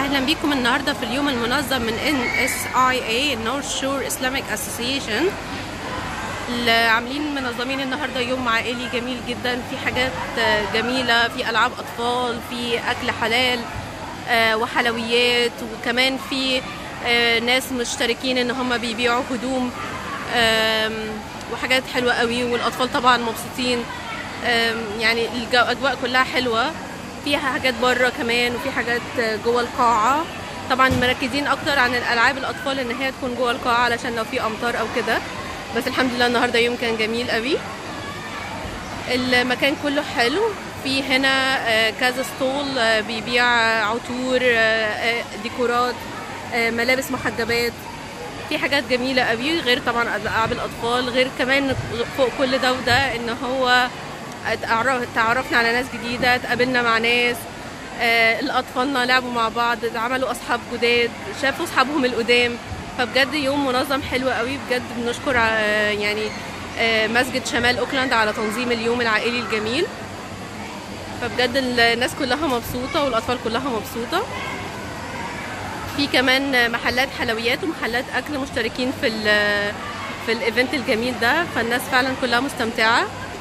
اهلا بيكم النهارده في اليوم المنظم من NSIA North Shore Islamic Association اللي عاملين منظمين النهارده يوم عائلي جميل جدا في حاجات جميله في العاب اطفال في اكل حلال آه، وحلويات وكمان في آه، ناس مشتركين ان هم بيبيعوا هدوم آم، وحاجات حلوه قوي والاطفال طبعا مبسوطين آم، يعني الاجواء كلها حلوه فيها حاجات بره كمان وفي حاجات جوه القاعه طبعا مركزين اكتر عن الالعاب الاطفال ان هي تكون جوه القاعه علشان لو في امطار او كده بس الحمد لله النهارده يوم كان جميل قوي المكان كله حلو في هنا آه، كذا ستول آه، بيبيع عطور آه، آه، ديكورات آه، ملابس محجبات في حاجات جميلة قوي غير طبعا ألعاب الأطفال غير كمان فوق كل ده وده إن هو اتعرف- تعرفنا على ناس جديدة اتقابلنا مع ناس آه، الأطفالنا لعبوا مع بعض عملوا أصحاب جداد شافوا أصحابهم القدام فبجد يوم منظم حلو قوي بجد بنشكر آه، يعني آه، مسجد شمال أوكلاند على تنظيم اليوم العائلي الجميل فبجد الناس كلها مبسوطة والأطفال كلها مبسوطة في كمان محلات حلويات ومحلات أكل مشتركين في ال في الايفنت الجميل ده فالناس فعلا كلها مستمتعة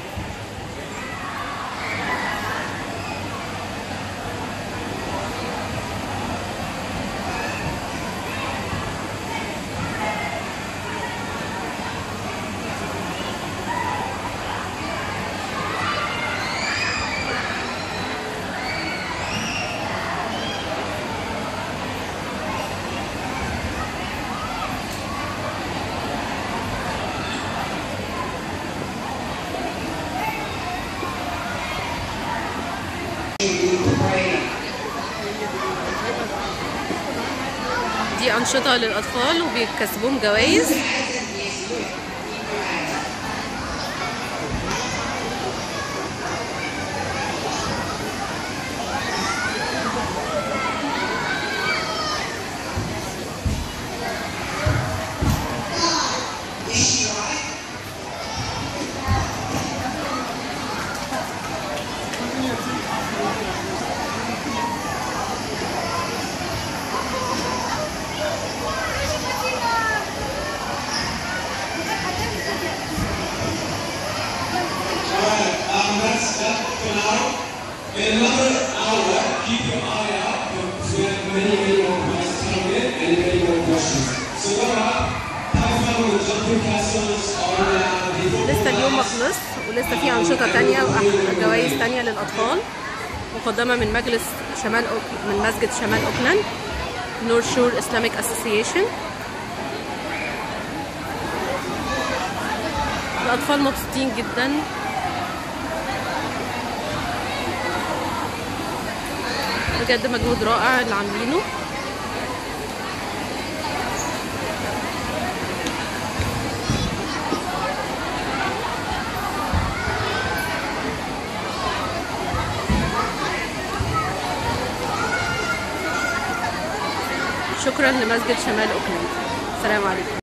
دي أنشطة للأطفال وبيكسبوهم جوائز Um, that's that for now. In another hour, keep your eye out because we have many, many more prizes coming in and many more questions. So go out, have fun with the jumping castles on uh, the لسه اليوم ما خلص ولسه في أنشطة تانية وجوائز تانية للأطفال مقدمة من مجلس شمال أوك... من مسجد شمال أوكلاند نورث شور إسلاميك أسوسيشن الأطفال مبسوطين جدا بجد مجهود رائع اللي عاملينه شكرا لمسجد شمال أوكلاند السلام عليكم